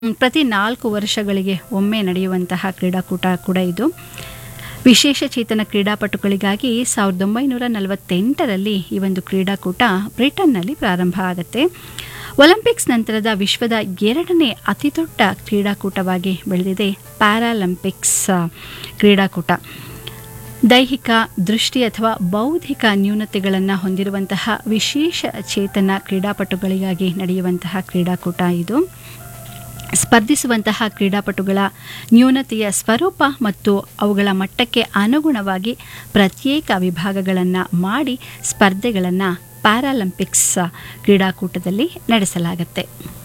ಮ್, ಪ್ರತಿ ನಾಲ್ಕು ವರ್ಷಗಳಿಗೆ ಒಮ್ಮೆ ನಡೆಯುವಂತಹ ಕ್ರೀಡಾಕೂಟ ಕೂಡ ಇದು ವಿಶೇಷ ಚೇತನ ಕ್ರೀಡಾಪಟುಗಳಿಗಾಗಿ ಸಾವಿರದ ಒಂಬೈನೂರ ನಲವತ್ತೆಂಟರಲ್ಲಿ ಈ ಒಂದು ಕ್ರೀಡಾಕೂಟ ಬ್ರಿಟನ್ನಲ್ಲಿ ಪ್ರಾರಂಭ ಆಗುತ್ತೆ ಒಲಿಂಪಿಕ್ಸ್ ನಂತರದ ವಿಶ್ವದ ಎರಡನೇ ಅತಿದೊಡ್ಡ ಕ್ರೀಡಾಕೂಟವಾಗಿ ಬೆಳೆದಿದೆ ಪ್ಯಾರಾಲಂಪಿಕ್ಸ್ ಆ, ಕ್ರೀಡಾಕೂಟ ದೈಹಿಕ ದೃಷ್ಟಿ ಅಥವಾ ಬೌದ್ಧಿಕ ನ್ಯೂನತೆಗಳನ್ನು ಹೊಂದಿರುವಂತಹ ವಿಶೇಷ ಚೇತನ ಕ್ರೀಡಾಪಟುಗಳಿಗಾಗಿ ನಡೆಯುವಂತಹ ಕ್ರೀಡಾಕೂಟ ಇದು ಸ್ಪರ್ಧಿಸುವಂತಹ ಕ್ರೀಡಾಪಟುಗಳ ನ್ಯೂನತೆಯ ಸ್ವರೂಪ ಮತ್ತು ಅವುಗಳ ಮಟ್ಟಕ್ಕೆ ಅನುಗುಣವಾಗಿ ಪ್ರತ್ಯೇಕ ವಿಭಾಗಗಳನ್ನು ಮಾಡಿ ಸ್ಪರ್ಧೆಗಳನ್ನು ಪ್ಯಾರಾಲಂಪಿಕ್ಸ್ ಕ್ರೀಡಾಕೂಟದಲ್ಲಿ ನಡೆಸಲಾಗುತ್ತೆ